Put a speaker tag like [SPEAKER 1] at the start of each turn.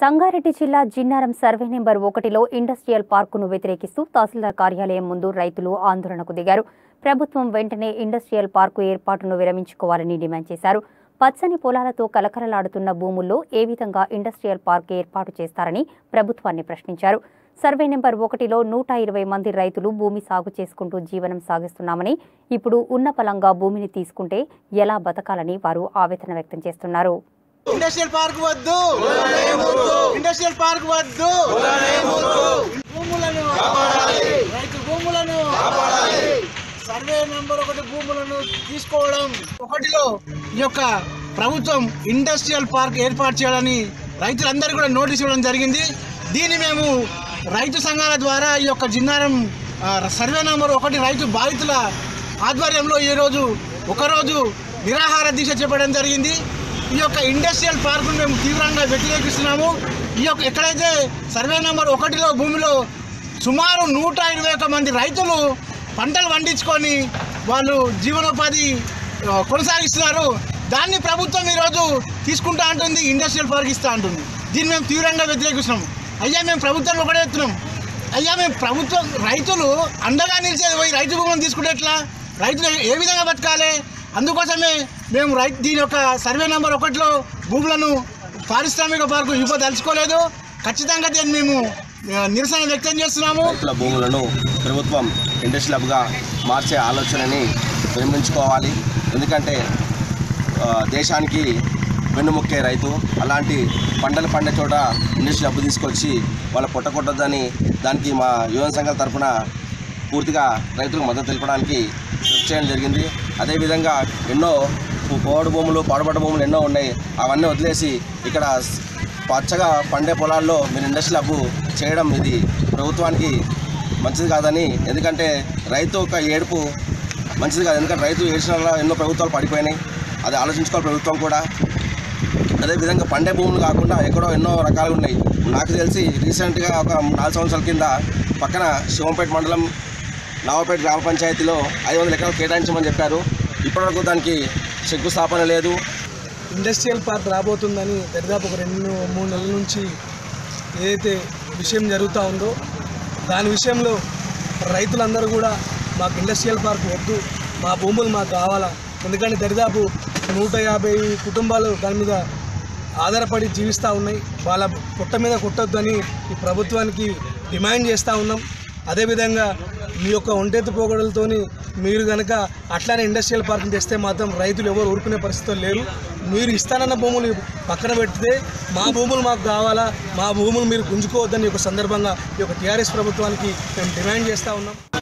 [SPEAKER 1] సంగారెడ్డి జిల్లా Jinnaram survey number ఒకటిలో industrial పార్కును వ్యతిరేకిస్తూ తహసీల్దార్ కార్యాలయం ముందు రైతులు ఆందోళనకు దిగారు ప్రభుత్వం వెంటనే ఇండస్ట్రియల్ పార్కు ఏర్పాటును విరమించుకోవాలని డిమాండ్ చేశారు పచ్చని పొలాలతో కలకలలాడుతున్న భూముల్లో ఏ విధంగా ఇండస్ట్రియల్ పార్క్ ఏర్పాటు చేస్తారని ప్రభుత్వాన్ని ప్రశ్నించారు సర్వే నెంబర్ ఒకటిలో నూట ఇరవై మంది రైతులు భూమి సాగు చేసుకుంటూ జీవనం సాగిస్తున్నామని ఇప్పుడు ఉన్న పలంగా భూమిని తీసుకుంటే ఎలా బతకాలని వారు ఆవేదన వ్యక్తం చేస్తున్నారు
[SPEAKER 2] ఇండస్ట్రియల్ పార్క్ వద్దు ఇండస్ట్రియల్ పార్క్ వద్దు భూములను రైతు భూములను సర్వే నెంబర్ ఒకటి భూములను తీసుకోవడం ఒకటిలో ఈ యొక్క ప్రభుత్వం ఇండస్ట్రియల్ పార్క్ ఏర్పాటు చేయాలని రైతులందరూ కూడా నోటీస్ ఇవ్వడం జరిగింది దీన్ని మేము రైతు సంఘాల ద్వారా ఈ యొక్క జిన్నారం ఆ, సర్వే నెంబర్ ఒకటి రైతు బాధితుల ఆధ్వర్యంలో ఈరోజు ఒకరోజు నిరాహార దీక్ష చేపట్టడం జరిగింది ఈ యొక్క ఇండస్ట్రియల్ పార్కును మేము తీవ్రంగా వ్యతిరేకిస్తున్నాము ఈ యొక్క ఎక్కడైతే సర్వే నెంబర్ ఒకటిలో భూమిలో సుమారు నూట ఇరవై ఒక్క మంది రైతులు పంటలు పండించుకొని వాళ్ళు జీవనోపాధి ఆ, కొనసాగిస్తున్నారు దాన్ని ప్రభుత్వం ఈరోజు తీసుకుంటా అంటుంది ఇండస్ట్రియల్ పార్క్ ఇస్తా అంటుంది దీన్ని మేము తీవ్రంగా వ్యతిరేకిస్తున్నాం అయ్యా మేము ప్రభుత్వం ఒకటే ఎత్తున్నాం అయ్యా మేము ప్రభుత్వం రైతులు అండగా నిలిచేది పోయి రైతు భూములను తీసుకుంటే ఎట్లా రైతులు ఏ విధంగా బతకాలి అందుకోసమే మేము రైతు దీని యొక్క సర్వే నెంబర్ ఒకటిలో భూములను పారిశ్రామిక పార్కు ఇవ్వదలుచుకోలేదు ఖచ్చితంగా దీన్ని మేము ఆ, నిరసన వ్యక్తం చేస్తున్నాము
[SPEAKER 3] రైతుల భూములను ప్రభుత్వం ఇండస్ట్రీ హబ్గా మార్చే ఆలోచనని విరమించుకోవాలి ఎందుకంటే ఆ, దేశానికి వెన్నుముక్కే రైతు అలాంటి పంటలు పండే చోట ఇండస్ట్రీ హబ్ తీసుకొచ్చి వాళ్ళ పొట్ట కొట్టొద్దని దానికి మా యువన సంఘాల తరఫున పూర్తిగా రైతులకు మద్దతు తెలపడానికి కృషి చేయడం జరిగింది అదేవిధంగా ఎన్నో పోడు భూములు పాడుబడ్డ భూములు ఎన్నో ఉన్నాయి అవన్నీ వదిలేసి ఇక్కడ పచ్చగా పండే పొలాల్లో మీరు ఇండస్ట్రీ హబ్ చేయడం ఇది ప్రభుత్వానికి మంచిది కాదని ఎందుకంటే రైతు ఒక ఏడుపు మంచిది కాదు ఎందుకంటే రైతు ఏడ్చిన వల్ల ఎన్నో ప్రభుత్వాలు పడిపోయినాయి అది ఆలోచించుకోవాలి ప్రభుత్వం కూడా అదేవిధంగా పండే భూములు కాకుండా ఎక్కడో ఎన్నో రకాలు ఉన్నాయి నాకు తెలిసి రీసెంట్గా ఒక నాలుగు సంవత్సరాల కింద పక్కన శివంపేట మండలం నవాపేట గ్రామ పంచాయతీలో ఐదు వందల ఎకరాలు కేటాయించమని చెప్పారు ఇప్పటివరకు దానికి శంకుస్థాపన లేదు
[SPEAKER 4] ఇండస్ట్రియల్ పార్క్ రాబోతుందని దరిదాపు ఒక రెండు మూడు నెలల నుంచి ఏదైతే విషయం జరుగుతూ ఉందో దాని విషయంలో రైతులందరూ కూడా మాకు ఇండస్ట్రియల్ పార్క్ వద్దు మా భూములు మాకు కావాలా ఎందుకంటే దరిదాపు నూట యాభై కుటుంబాలు దాని మీద ఆధారపడి జీవిస్తూ ఉన్నాయి వాళ్ళ పుట్ట మీద కొట్టొద్దని ఈ ప్రభుత్వానికి డిమాండ్ చేస్తూ ఉన్నాం అదేవిధంగా మీ యొక్క ఒంటెత్తు పోగొడలతోని మీరు కనుక అట్లానే ఇండస్ట్రియల్ పార్క్ తెస్తే మాత్రం రైతులు ఎవరు ఊరుకునే పరిస్థితులు లేరు మీరు ఇస్తానన్న భూములు పక్కన పెడితే మా భూములు మాకు కావాలా మా భూములు మీరు గుంజుకోవద్దని ఒక సందర్భంగా ఈ యొక్క టీఆర్ఎస్ ప్రభుత్వానికి మేము డిమాండ్ చేస్తూ ఉన్నాం